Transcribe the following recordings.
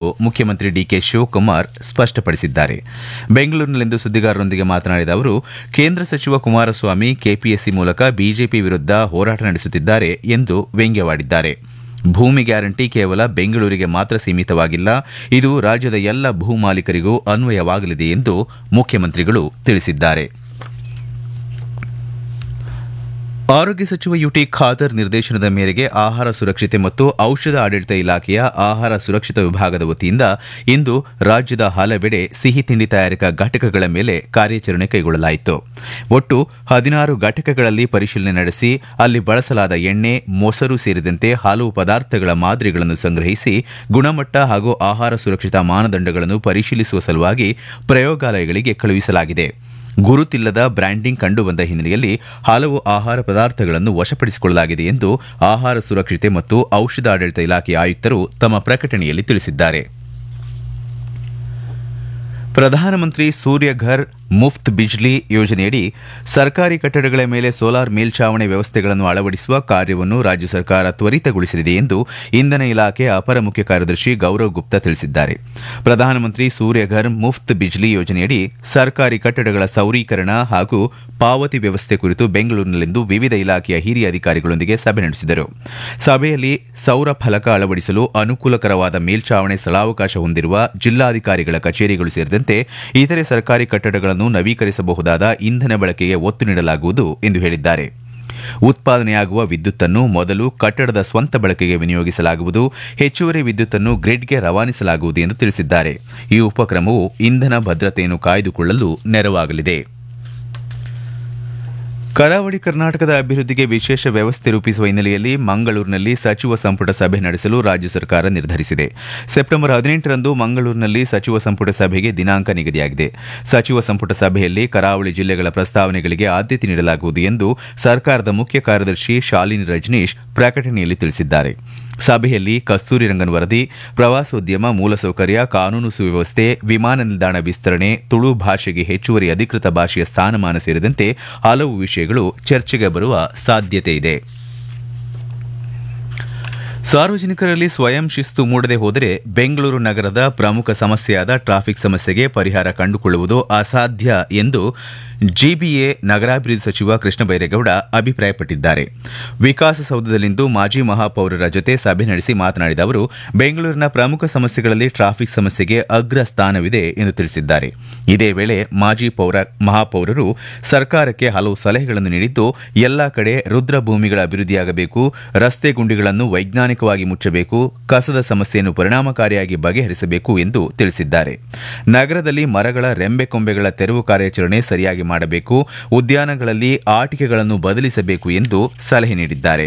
ಮುಖ್ಯಮಂತ್ರಿ ಡಿಕೆ ಶಿವಕುಮಾರ್ ಸ್ಪಷ್ಟಪಡಿಸಿದ್ದಾರೆ ಬೆಂಗಳೂರಿನಲ್ಲಿಂದು ಸುದ್ದಿಗಾರರೊಂದಿಗೆ ಮಾತನಾಡಿದ ಅವರು ಕೇಂದ್ರ ಸಚಿವ ಕುಮಾರಸ್ವಾಮಿ ಕೆಪಿಎಸ್ಸಿ ಮೂಲಕ ಬಿಜೆಪಿ ವಿರುದ್ಧ ಹೋರಾಟ ನಡೆಸುತ್ತಿದ್ದಾರೆ ಎಂದು ವ್ಯಂಗ್ಯವಾಡಿದ್ದಾರೆ ಭೂಮಿ ಗ್ಯಾರಂಟಿ ಕೇವಲ ಬೆಂಗಳೂರಿಗೆ ಮಾತ್ರ ಸೀಮಿತವಾಗಿಲ್ಲ ಇದು ರಾಜ್ಯದ ಎಲ್ಲ ಭೂ ಮಾಲೀಕರಿಗೂ ಅನ್ವಯವಾಗಲಿದೆ ಎಂದು ಮುಖ್ಯಮಂತ್ರಿಗಳು ತಿಳಿಸಿದ್ದಾರೆ ಆರೋಗ್ಯ ಸಚಿವ ಯುಟಿ ಖಾದರ್ ನಿರ್ದೇಶನದ ಮೇರೆಗೆ ಆಹಾರ ಸುರಕ್ಷತೆ ಮತ್ತು ಔಷಧ ಆಡಳಿತ ಇಲಾಖೆಯ ಆಹಾರ ಸುರಕ್ಷಿತ ವಿಭಾಗದ ವತಿಯಿಂದ ಇಂದು ರಾಜ್ಯದ ಹಲವೆಡೆ ಸಿಹಿ ತಿಂಡಿ ತಯಾರಿಕಾ ಘಟಕಗಳ ಮೇಲೆ ಕಾರ್ಯಾಚರಣೆ ಕೈಗೊಳ್ಳಲಾಯಿತು ಒಟ್ಟು ಹದಿನಾರು ಘಟಕಗಳಲ್ಲಿ ಪರಿಶೀಲನೆ ನಡೆಸಿ ಅಲ್ಲಿ ಬಳಸಲಾದ ಎಣ್ಣೆ ಮೊಸರು ಸೇರಿದಂತೆ ಹಲವು ಪದಾರ್ಥಗಳ ಮಾದರಿಗಳನ್ನು ಸಂಗ್ರಹಿಸಿ ಗುಣಮಟ್ಟ ಹಾಗೂ ಆಹಾರ ಸುರಕ್ಷತಾ ಮಾನದಂಡಗಳನ್ನು ಪರಿಶೀಲಿಸುವ ಸಲುವಾಗಿ ಪ್ರಯೋಗಾಲಯಗಳಿಗೆ ಕಳುಹಿಸಲಾಗಿದೆ ಗುರುತಿಲ್ಲದ ಬ್ರ್ಯಾಂಡಿಂಗ್ ಕಂಡುಬಂದ ಹಿನ್ನೆಲೆಯಲ್ಲಿ ಹಲವು ಆಹಾರ ಪದಾರ್ಥಗಳನ್ನು ವಶಪಡಿಸಿಕೊಳ್ಳಲಾಗಿದೆ ಎಂದು ಆಹಾರ ಸುರಕ್ಷತೆ ಮತ್ತು ಔಷಧ ಆಡಳಿತ ಇಲಾಖೆಯ ಆಯುಕ್ತರು ತಮ್ಮ ಪ್ರಕಟಣೆಯಲ್ಲಿ ತಿಳಿಸಿದ್ದಾರೆ ಪ್ರಧಾನಮಂತ್ರಿ ಸೂರ್ಯಘರ್ ಮುಫ್ತ್ ಬಿಜ್ಲಿ ಯೋಜನೆಯಡಿ ಸರ್ಕಾರಿ ಕಟ್ಟಡಗಳ ಮೇಲೆ ಸೋಲಾರ್ ಮೇಲ್ಛಾವಣಿ ವ್ಯವಸ್ಥೆಗಳನ್ನು ಅಳವಡಿಸುವ ಕಾರ್ಯವನ್ನು ರಾಜ್ಯ ಸರ್ಕಾರ ತ್ವರಿತಗೊಳಿಸಲಿದೆ ಎಂದು ಇಂಧನ ಇಲಾಖೆ ಅಪರ ಮುಖ್ಯ ಕಾರ್ಯದರ್ಶಿ ಗೌರವ್ ಗುಪ್ತಾ ತಿಳಿಸಿದ್ದಾರೆ ಪ್ರಧಾನಮಂತ್ರಿ ಸೂರ್ಯಘರ್ ಮುಫ್ತ್ ಬಿಜ್ಲಿ ಯೋಜನೆಯಡಿ ಸರ್ಕಾರಿ ಕಟ್ಟಡಗಳ ಸೌರೀಕರಣ ಹಾಗೂ ಪಾವತಿ ವ್ಯವಸ್ಥೆ ಕುರಿತು ಬೆಂಗಳೂರಿನಲ್ಲಿಂದು ವಿವಿಧ ಇಲಾಖೆಯ ಹಿರಿಯ ಅಧಿಕಾರಿಗಳೊಂದಿಗೆ ಸಭೆ ನಡೆಸಿದರು ಸಭೆಯಲ್ಲಿ ಸೌರ ಫಲಕ ಅಳವಡಿಸಲು ಅನುಕೂಲಕರವಾದ ಮೇಲ್ಛಾವಣಿ ಸ್ಥಳಾವಕಾಶ ಹೊಂದಿರುವ ಜಿಲ್ಲಾಧಿಕಾರಿಗಳ ಕಚೇರಿಗಳು ಸೇರಿದಂತೆ ಇತರೆ ಸರ್ಕಾರಿ ಕಟ್ಟಡಗಳನ್ನು ನವೀಕರಿಸಬಹುದಾದ ಇಂಧನ ಬಳಕೆಗೆ ಒತ್ತು ನೀಡಲಾಗುವುದು ಎಂದು ಹೇಳಿದ್ದಾರೆ ಉತ್ಪಾದನೆಯಾಗುವ ವಿದ್ಯುತ್ತನ್ನು ಮೊದಲು ಕಟ್ಟಡದ ಸ್ವಂತ ಬಳಕೆಗೆ ವಿನಿಯೋಗಿಸಲಾಗುವುದು ಹೆಚ್ಚುವರಿ ವಿದ್ಯುತ್ತನ್ನು ಗ್ರಿಡ್ಗೆ ರವಾನಿಸಲಾಗುವುದು ಎಂದು ತಿಳಿಸಿದ್ದಾರೆ ಈ ಉಪಕ್ರಮವು ಇಂಧನ ಭದ್ರತೆಯನ್ನು ಕಾಯ್ದುಕೊಳ್ಳಲು ನೆರವಾಗಲಿದೆ ಕರಾವಳಿ ಕರ್ನಾಟಕದ ಅಭಿವೃದ್ಧಿಗೆ ವಿಶೇಷ ವ್ಯವಸ್ಥೆ ರೂಪಿಸುವ ಹಿನ್ನೆಲೆಯಲ್ಲಿ ಮಂಗಳೂರಿನಲ್ಲಿ ಸಚಿವ ಸಂಪುಟ ಸಭೆ ನಡೆಸಲು ರಾಜ್ಯ ಸರ್ಕಾರ ನಿರ್ಧರಿಸಿದೆ ಸೆಪ್ಟೆಂಬರ್ ಹದಿನೆಂಟರಂದು ಮಂಗಳೂರಿನಲ್ಲಿ ಸಚಿವ ಸಂಪುಟ ಸಭೆಗೆ ದಿನಾಂಕ ನಿಗದಿಯಾಗಿದೆ ಸಚಿವ ಸಂಪುಟ ಸಭೆಯಲ್ಲಿ ಕರಾವಳಿ ಜಿಲ್ಲೆಗಳ ಪ್ರಸ್ತಾವನೆಗಳಿಗೆ ಆದ್ಯತೆ ನೀಡಲಾಗುವುದು ಎಂದು ಸರ್ಕಾರದ ಮುಖ್ಯ ಕಾರ್ಯದರ್ಶಿ ಶಾಲಿನಿ ರಜನೀಶ್ ಪ್ರಕಟಣೆಯಲ್ಲಿ ತಿಳಿಸಿದ್ದಾರೆ ಸಭೆಯಲ್ಲಿ ಕಸ್ತೂರಿ ರಂಗನ್ ವರದಿ ಪ್ರವಾಸೋದ್ಯಮ ಮೂಲಸೌಕರ್ಯ ಕಾನೂನು ಸುವ್ಯವಸ್ಥೆ ವಿಮಾನ ನಿಲ್ದಾಣ ವಿಸ್ತರಣೆ ತುಳು ಭಾಷೆಗೆ ಹೆಚ್ಚುವರಿ ಅಧಿಕೃತ ಭಾಷೆಯ ಸ್ಥಾನಮಾನ ಸೇರಿದಂತೆ ಹಲವು ವಿಷಯಗಳು ಚರ್ಚೆಗೆ ಬರುವ ಸಾಧ್ಯತೆ ಇದೆ ಸಾರ್ವಜನಿಕರಲ್ಲಿ ಸ್ವಯಂ ಶಿಸ್ತು ಮೂಡದೆ ಹೋದರೆ ಬೆಂಗಳೂರು ನಗರದ ಪ್ರಮುಖ ಸಮಸ್ಯೆಯಾದ ಟ್ರಾಫಿಕ್ ಸಮಸ್ಯೆಗೆ ಪರಿಹಾರ ಕಂಡುಕೊಳ್ಳುವುದು ಅಸಾಧ್ಯ ಎಂದು ಜಿಬಿಎ ನಗರಾಭಿವೃದ್ಧಿ ಸಚಿವ ಕೃಷ್ಣ ಬೈರೇಗೌಡ ಅಭಿಪ್ರಾಯಪಟ್ಟಿದ್ದಾರೆ ವಿಕಾಸಸೌಧದಲ್ಲಿಂದು ಮಾಜಿ ಮಹಾಪೌರರ ಜೊತೆ ಸಭೆ ನಡೆಸಿ ಮಾತನಾಡಿದ ಅವರು ಬೆಂಗಳೂರಿನ ಪ್ರಮುಖ ಸಮಸ್ಯೆಗಳಲ್ಲಿ ಟ್ರಾಫಿಕ್ ಸಮಸ್ಯೆಗೆ ಅಗ್ರ ಸ್ಥಾನವಿದೆ ಎಂದು ತಿಳಿಸಿದ್ದಾರೆ ಇದೇ ವೇಳೆ ಮಾಜಿ ಪೌರ ಮಹಾಪೌರರು ಸರ್ಕಾರಕ್ಕೆ ಹಲವು ಸಲಹೆಗಳನ್ನು ನೀಡಿದ್ದು ಎಲ್ಲಾ ಕಡೆ ರುದ್ರಭೂಮಿಗಳ ಅಭಿವೃದ್ಧಿಯಾಗಬೇಕು ರಸ್ತೆ ಗುಂಡಿಗಳನ್ನು ವೈಜ್ಞಾನಿಕವಾಗಿ ಮುಚ್ಚಬೇಕು ಕಸದ ಸಮಸ್ಯೆಯನ್ನು ಪರಿಣಾಮಕಾರಿಯಾಗಿ ಬಗೆಹರಿಸಬೇಕು ಎಂದು ತಿಳಿಸಿದ್ದಾರೆ ನಗರದಲ್ಲಿ ಮರಗಳ ರೆಂಬೆ ಕೊಂಬೆಗಳ ತೆರವು ಕಾರ್ಯಾಚರಣೆ ಸರಿಯಾಗಿ ಮಾಡಬೇಕು ಉದ್ಯಾನಗಳಲ್ಲಿ ಆಟಿಕೆಗಳನ್ನು ಬದಲಿಸಬೇಕು ಎಂದು ಸಲಹೆ ನೀಡಿದ್ದಾರೆ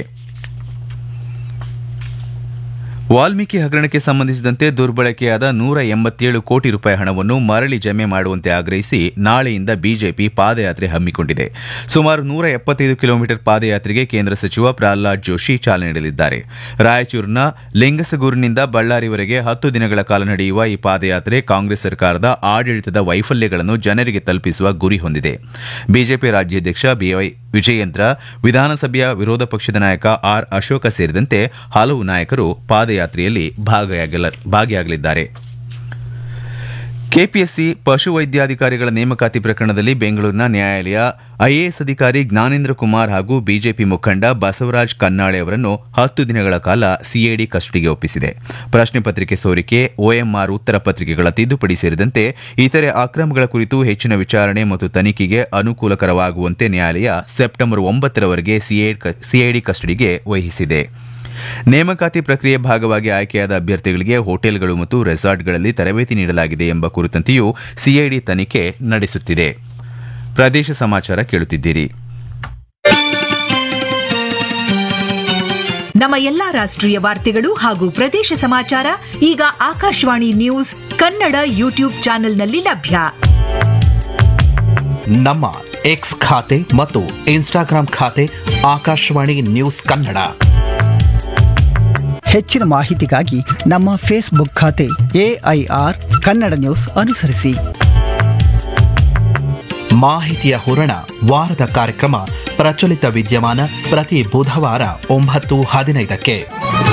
ವಾಲ್ಮೀಕಿ ಹಗರಣಕ್ಕೆ ಸಂಬಂಧಿಸಿದಂತೆ ದುರ್ಬಳಕೆಯಾದ ನೂರ ಎಂಬತ್ತೇಳು ಕೋಟಿ ರೂಪಾಯಿ ಹಣವನ್ನು ಮರಳಿ ಜಮೆ ಮಾಡುವಂತೆ ಆಗ್ರಹಿಸಿ ನಾಳೆಯಿಂದ ಬಿಜೆಪಿ ಪಾದಯಾತ್ರೆ ಹಮ್ಮಿಕೊಂಡಿದೆ ಸುಮಾರು ನೂರ ಎಪ್ಪತ್ತೈದು ಕಿಲೋಮೀಟರ್ ಪಾದಯಾತ್ರೆಗೆ ಕೇಂದ್ರ ಸಚಿವ ಪ್ರಹ್ಲಾದ್ ಜೋಶಿ ಚಾಲನೆ ನೀಡಲಿದ್ದಾರೆ ರಾಯಚೂರಿನ ಲಿಂಗಸಗೂರಿನಿಂದ ಬಳ್ಳಾರಿವರೆಗೆ ಹತ್ತು ದಿನಗಳ ಕಾಲ ನಡೆಯುವ ಈ ಪಾದಯಾತ್ರೆ ಕಾಂಗ್ರೆಸ್ ಸರ್ಕಾರದ ಆಡಳಿತದ ವೈಫಲ್ಯಗಳನ್ನು ಜನರಿಗೆ ತಲುಪಿಸುವ ಗುರಿ ಹೊಂದಿದೆ ಬಿಜೆಪಿ ರಾಜ್ಯಾಧ್ಯಕ್ಷ ಬಿವೈ ವಿಜಯೇಂದ್ರ ವಿಧಾನಸಭೆಯ ವಿರೋಧ ಪಕ್ಷದ ನಾಯಕ ಆರ್ ಅಶೋಕ ಸೇರಿದಂತೆ ಹಲವು ನಾಯಕರು ಪಾದಯಾತ್ರೆಯಲ್ಲಿ ಭಾಗಿಯಾಗಲಿದ್ದಾರೆ ಕೆಪಿಎಸ್ಸಿ ಪಶುವೈದ್ಯಾಧಿಕಾರಿಗಳ ನೇಮಕಾತಿ ಪ್ರಕರಣದಲ್ಲಿ ಬೆಂಗಳೂರಿನ ನ್ಯಾಯಾಲಯ ಐಎಎಸ್ ಅಧಿಕಾರಿ ಜ್ಞಾನೇಂದ್ರ ಕುಮಾರ್ ಹಾಗೂ ಬಿಜೆಪಿ ಮುಖಂಡ ಬಸವರಾಜ್ ಕನ್ನಾಳೆ ಅವರನ್ನು ಹತ್ತು ದಿನಗಳ ಕಾಲ ಸಿಐಡಿ ಕಸ್ಟಡಿಗೆ ಒಪ್ಪಿಸಿದೆ ಪ್ರಶ್ನೆ ಪತ್ರಿಕೆ ಸೋರಿಕೆ ಒಎಂಆರ್ ಉತ್ತರ ಪತ್ರಿಕೆಗಳ ತಿದ್ದುಪಡಿ ಸೇರಿದಂತೆ ಇತರೆ ಅಕ್ರಮಗಳ ಕುರಿತು ಹೆಚ್ಚಿನ ವಿಚಾರಣೆ ಮತ್ತು ತನಿಖೆಗೆ ಅನುಕೂಲಕರವಾಗುವಂತೆ ನ್ಯಾಯಾಲಯ ಸೆಪ್ಟೆಂಬರ್ ಒಂಬತ್ತರವರೆಗೆ ಸಿಐಡಿ ಕಸ್ಟಡಿಗೆ ವಹಿಸಿದೆ ನೇಮಕಾತಿ ಪ್ರಕ್ರಿಯೆ ಭಾಗವಾಗಿ ಆಯ್ಕೆಯಾದ ಅಭ್ಯರ್ಥಿಗಳಿಗೆ ಹೋಟೆಲ್ಗಳು ಮತ್ತು ರೆಸಾರ್ಟ್ಗಳಲ್ಲಿ ತರಬೇತಿ ನೀಡಲಾಗಿದೆ ಎಂಬ ಕುರಿತಂತೆಯೂ ಸಿಐಡಿ ತನಿಖೆ ನಡೆಸುತ್ತಿದೆ ಪ್ರದೇಶ ಸಮಾಚಾರ ಕೇಳುತ್ತಿದ್ದೀರಿ ನಮ್ಮ ಎಲ್ಲಾ ರಾಷ್ಟ್ರೀಯ ವಾರ್ತೆಗಳು ಹಾಗೂ ಪ್ರದೇಶ ಸಮಾಚಾರ ಈಗ ಆಕಾಶವಾಣಿ ನ್ಯೂಸ್ ಕನ್ನಡ ಯೂಟ್ಯೂಬ್ ಚಾನೆಲ್ನಲ್ಲಿ ಲಭ್ಯ ನಮ್ಮ ಎಕ್ಸ್ ಖಾತೆ ಮತ್ತು ಇನ್ಸ್ಟಾಗ್ರಾಂ ಖಾತೆ ಆಕಾಶವಾಣಿ ನ್ಯೂಸ್ ಕನ್ನಡ ಹೆಚ್ಚಿನ ಮಾಹಿತಿಗಾಗಿ ನಮ್ಮ ಫೇಸ್ಬುಕ್ ಖಾತೆ ಎಐಆರ್ ಕನ್ನಡ ನ್ಯೂಸ್ ಅನುಸರಿಸಿ ಮಾಹಿತಿಯ ಹೂರಣ ವಾರದ ಕಾರ್ಯಕ್ರಮ ಪ್ರಚಲಿತ ವಿದ್ಯಮಾನ ಪ್ರತಿ ಬುಧವಾರ ಒಂಬತ್ತು ಹದಿನೈದಕ್ಕೆ